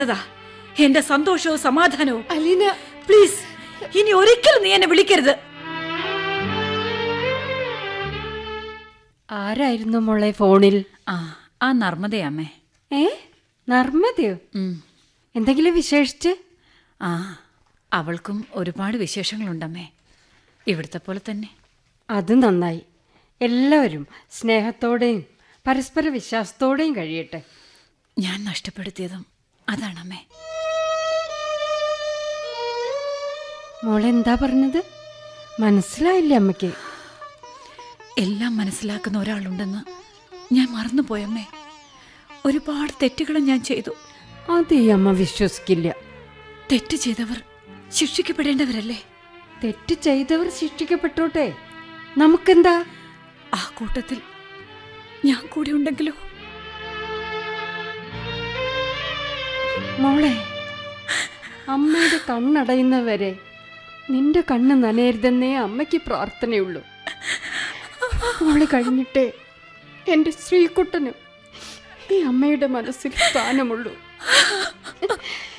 അതാ എന്റെ സന്തോഷവും സമാധാനവും അലീന പ്ലീസ് ഇനി ഒരിക്കലും നീ എന്നെ വിളിക്കരുത് ആരായിരുന്നു മോളെ ഫോണിൽ ആ ആ നർമ്മദയമ്മേ ഏ നർമ്മദയോ എന്തെങ്കിലും വിശേഷിച്ച് ആ അവൾക്കും ഒരുപാട് വിശേഷങ്ങളുണ്ടമ്മേ ഇവിടുത്തെ പോലെ തന്നെ അത് നന്നായി എല്ലാവരും സ്നേഹത്തോടെയും പരസ്പര വിശ്വാസത്തോടെയും കഴിയട്ടെ ഞാൻ നഷ്ടപ്പെടുത്തിയതും അതാണമ്മേ മോളെന്താ പറഞ്ഞത് മനസ്സിലായില്ലേ അമ്മയ്ക്ക് എല്ലാം മനസ്സിലാക്കുന്ന ഒരാളുണ്ടെന്ന് ഞാൻ മറന്നുപോയമ്മേ ഒരുപാട് തെറ്റുകളും ഞാൻ ചെയ്തു അത് ഈ അമ്മ വിശ്വസിക്കില്ല തെറ്റ് ചെയ്തവർ ശിക്ഷിക്കപ്പെടേണ്ടവരല്ലേ തെറ്റ് ചെയ്തവർ ശിക്ഷിക്കപ്പെട്ടോട്ടെ നമുക്കെന്താ ആ കൂട്ടത്തിൽ ഞാൻ കൂടി ഉണ്ടെങ്കിലോ മോളെ അമ്മയുടെ കണ്ണടയുന്നവരെ നിന്റെ കണ്ണ് നനയരുതെന്നേ അമ്മയ്ക്ക് പ്രാർത്ഥനയുള്ളൂ മോള് കഴിഞ്ഞിട്ടേ എൻ്റെ ശ്രീകുട്ടനും ഈ അമ്മയുടെ മനസ്സിൽ സ്ഥാനമുള്ളൂ